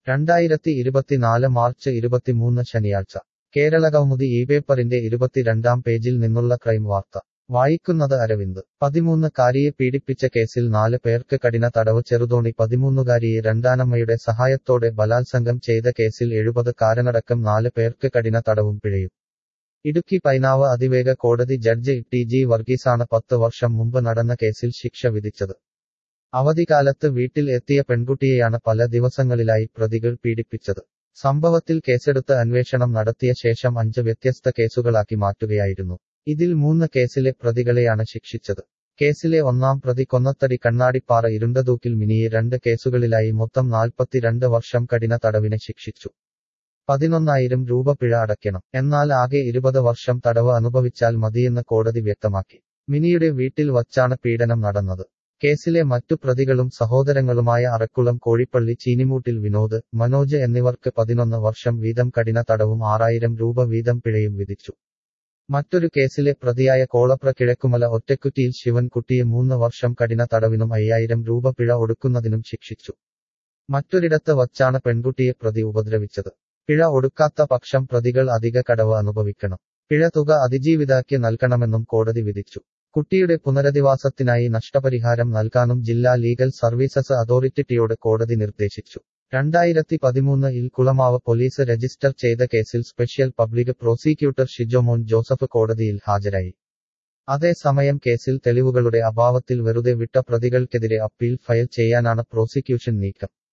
രണ്ടായിരത്തി ഇരുപത്തിനാല് മാർച്ച് ഇരുപത്തിമൂന്ന് ശനിയാഴ്ച കേരളകൗമുദി ഈ പേപ്പറിന്റെ ഇരുപത്തിരണ്ടാം പേജിൽ നിന്നുള്ള ക്രൈം വാർത്ത വായിക്കുന്നത് അരവിന്ദ് പതിമൂന്നുകാരിയെ പീഡിപ്പിച്ച കേസിൽ നാല് പേർക്ക് കഠിന തടവ് ചെറുതോണി പതിമൂന്നുകാരിയെ രണ്ടാനമ്മയുടെ സഹായത്തോടെ ബലാത്സംഗം ചെയ്ത കേസിൽ എഴുപത് കാരനടക്കം നാല് പേർക്ക് കഠിന തടവും പിഴയും ഇടുക്കി പൈനാവ് അതിവേഗ കോടതി ജഡ്ജ് ടി ജി വർഗീസാണ് പത്ത് വർഷം മുമ്പ് നടന്ന കേസിൽ ശിക്ഷ വിധിച്ചത് അവധിക്കാലത്ത് വീട്ടിൽ എത്തിയ പെൺകുട്ടിയെയാണ് പല ദിവസങ്ങളിലായി പ്രതികൾ പീഡിപ്പിച്ചത് സംഭവത്തിൽ കേസെടുത്ത് അന്വേഷണം നടത്തിയ ശേഷം അഞ്ച് വ്യത്യസ്ത കേസുകളാക്കി മാറ്റുകയായിരുന്നു ഇതിൽ മൂന്ന് കേസിലെ പ്രതികളെയാണ് ശിക്ഷിച്ചത് കേസിലെ ഒന്നാം പ്രതി കൊന്നത്തടി കണ്ണാടിപ്പാറ ഇരുണ്ടതൂക്കിൽ മിനിയെ രണ്ട് കേസുകളിലായി മൊത്തം നാൽപ്പത്തിരണ്ട് വർഷം കഠിന തടവിനെ ശിക്ഷിച്ചു പതിനൊന്നായിരം രൂപ പിഴ അടയ്ക്കണം എന്നാൽ ആകെ ഇരുപത് വർഷം തടവ് അനുഭവിച്ചാൽ മതിയെന്ന് കോടതി വ്യക്തമാക്കി മിനിയുടെ വീട്ടിൽ വച്ചാണ് പീഡനം നടന്നത് കേസിലെ മറ്റു പ്രതികളും സഹോദരങ്ങളുമായ അറക്കുളം കോഴിപ്പള്ളി ചീനിമൂട്ടിൽ വിനോദ് മനോജ് എന്നിവർക്ക് പതിനൊന്ന് വർഷം വീതം കഠിന തടവും ആറായിരം രൂപ വീതം പിഴയും വിധിച്ചു മറ്റൊരു കേസിലെ പ്രതിയായ കോളപ്ര കിഴക്കുമല ഒറ്റക്കുറ്റിയിൽ ശിവൻകുട്ടിയെ മൂന്ന് വർഷം കഠിന തടവിനും അയ്യായിരം രൂപ പിഴ ഒടുക്കുന്നതിനും ശിക്ഷിച്ചു മറ്റൊരിടത്ത് വച്ചാണ് പെൺകുട്ടിയെ പ്രതി ഉപദ്രവിച്ചത് പിഴ ഒടുക്കാത്ത പക്ഷം പ്രതികൾ അധിക കടവ് അനുഭവിക്കണം പിഴ തുക അതിജീവിതാക്ക് നൽകണമെന്നും കോടതി വിധിച്ചു കുട്ടിയുടെ പുനരധിവാസത്തിനായി നഷ്ടപരിഹാരം നൽകാനും ജില്ലാ ലീഗൽ സർവീസസ് അതോറിറ്റിയോട് കോടതി നിർദ്ദേശിച്ചു രണ്ടായിരത്തി പതിമൂന്നിൽ കുളമാവ് പോലീസ് രജിസ്റ്റർ ചെയ്ത കേസിൽ special public prosecutor Shijomon Joseph കോടതിയിൽ ഹാജരായി അതേസമയം കേസിൽ തെളിവുകളുടെ അഭാവത്തിൽ വെറുതെ വിട്ട പ്രതികൾക്കെതിരെ അപ്പീൽ ഫയൽ ചെയ്യാനാണ് പ്രോസിക്യൂഷൻ നീക്കം